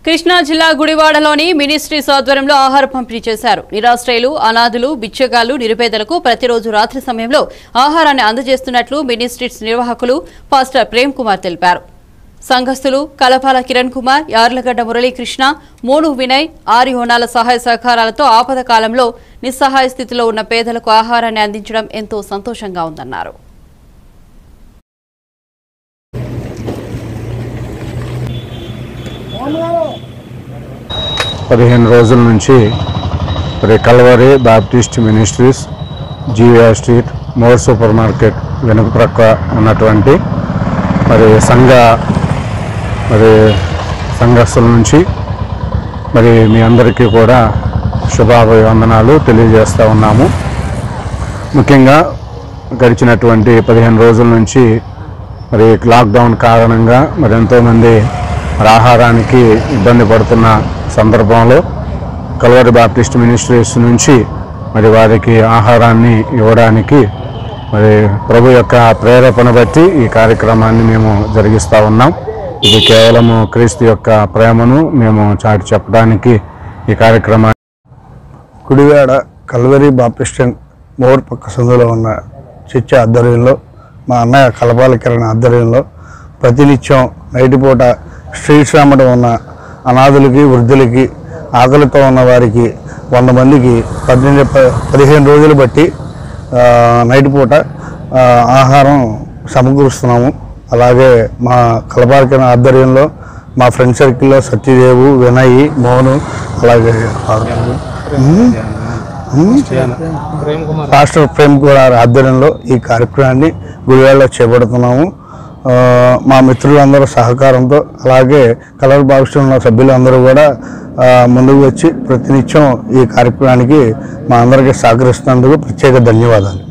కృష్ణా జిల్లా గుడివాడలోని మినిస్ట్రీస్ ఆధ్వర్యంలో ఆహార పంపిణీ చేశారు నిరాశ్రయులు అనాథులు బిచ్చగాళ్లు నిరుపేదలకు ప్రతిరోజు రాత్రి సమయంలో ఆహారాన్ని అందజేస్తున్నట్లు మినిస్ట్రీస్ నిర్వాహకులు పాస్టర్ ప్రేమ్ కుమార్ తెలిపారు సంఘస్థులు కలపాల కిరణ్ కుమార్ యార్లగడ్డ మురళీకృష్ణ మోను వినయ్ ఆరి హోనాల సహాయ సహకారాలతో ఆపద కాలంలో నిస్సహాయ స్థితిలో ఉన్న పేదలకు ఆహారాన్ని అందించడం ఎంతో సంతోషంగా ఉందన్నారు పదిహేను రోజుల నుంచి మరి Calvary Baptist ministries GVR street More super market వెనుక ప్రక్క ఉన్నటువంటి మరి సంఘ మరి సంఘస్థుల నుంచి మరి మీ అందరికీ కూడా శుభాభివందనాలు తెలియజేస్తూ ఉన్నాము ముఖ్యంగా గడిచినటువంటి పదిహేను రోజుల నుంచి మరి లాక్డౌన్ కారణంగా మరి ఎంతోమంది మరి ఆహారానికి ఇబ్బంది పడుతున్న సందర్భంలో కల్వరి బాప్టిస్ట్ మినిస్ట్రీస్ నుంచి మరి వారికి ఆహారాన్ని ఇవ్వడానికి మరి ప్రభు యొక్క ప్రేరేపణ బట్టి ఈ కార్యక్రమాన్ని మేము జరిగిస్తూ ఉన్నాం ఇది కేవలము క్రీస్తు యొక్క ప్రేమను మేము చాటి చెప్పడానికి ఈ కార్యక్రమాన్ని కుడివాడ కల్వరి బాప్టిస్టన్ మోర్ పక్క సందులో ఉన్న చర్చ ఆధ్వర్యంలో మా అన్నయ్య కలపాల కిరణ్ ఆధ్వర్యంలో ప్రతినిత్యం నైట్ పూట స్ట్రీట్స్ వెంబడి ఉన్న అనాథులకి వృద్ధులకి ఆకలితో ఉన్న వారికి వంద మందికి పద్దెనిమిది ప- పదిహేను రోజులు బట్టి ఆ, నైట్ పూట ఆ, ఆహారం సమకూరుస్తున్నాము అలాగే మా కలపాల కిరణ్ ఆధ్వర్యంలో మా ఫ్రెండ్ సర్కిల్లో సత్యదేవు వినయ్ మోను అలాగే ఉమ్, ఉమ్, రాష్ట్ర ప్రేమ్ కుమార్ ఆధ్వర్యంలో ఈ కార్యక్రమాన్ని గుడివాడలో చేపడుతున్నాము ఆ, మా మిత్రులందరూ సహకారంతో అలాగే కలర్ బాక్స్ ఉన్న సభ్యులందరూ కూడా ఆ, ముందుకు వచ్చి ప్రతినిత్యం ఈ కార్యక్రమానికి మా అందరికీ సహకరిస్తున్నందుకు ప్రత్యేక ధన్యవాదాలు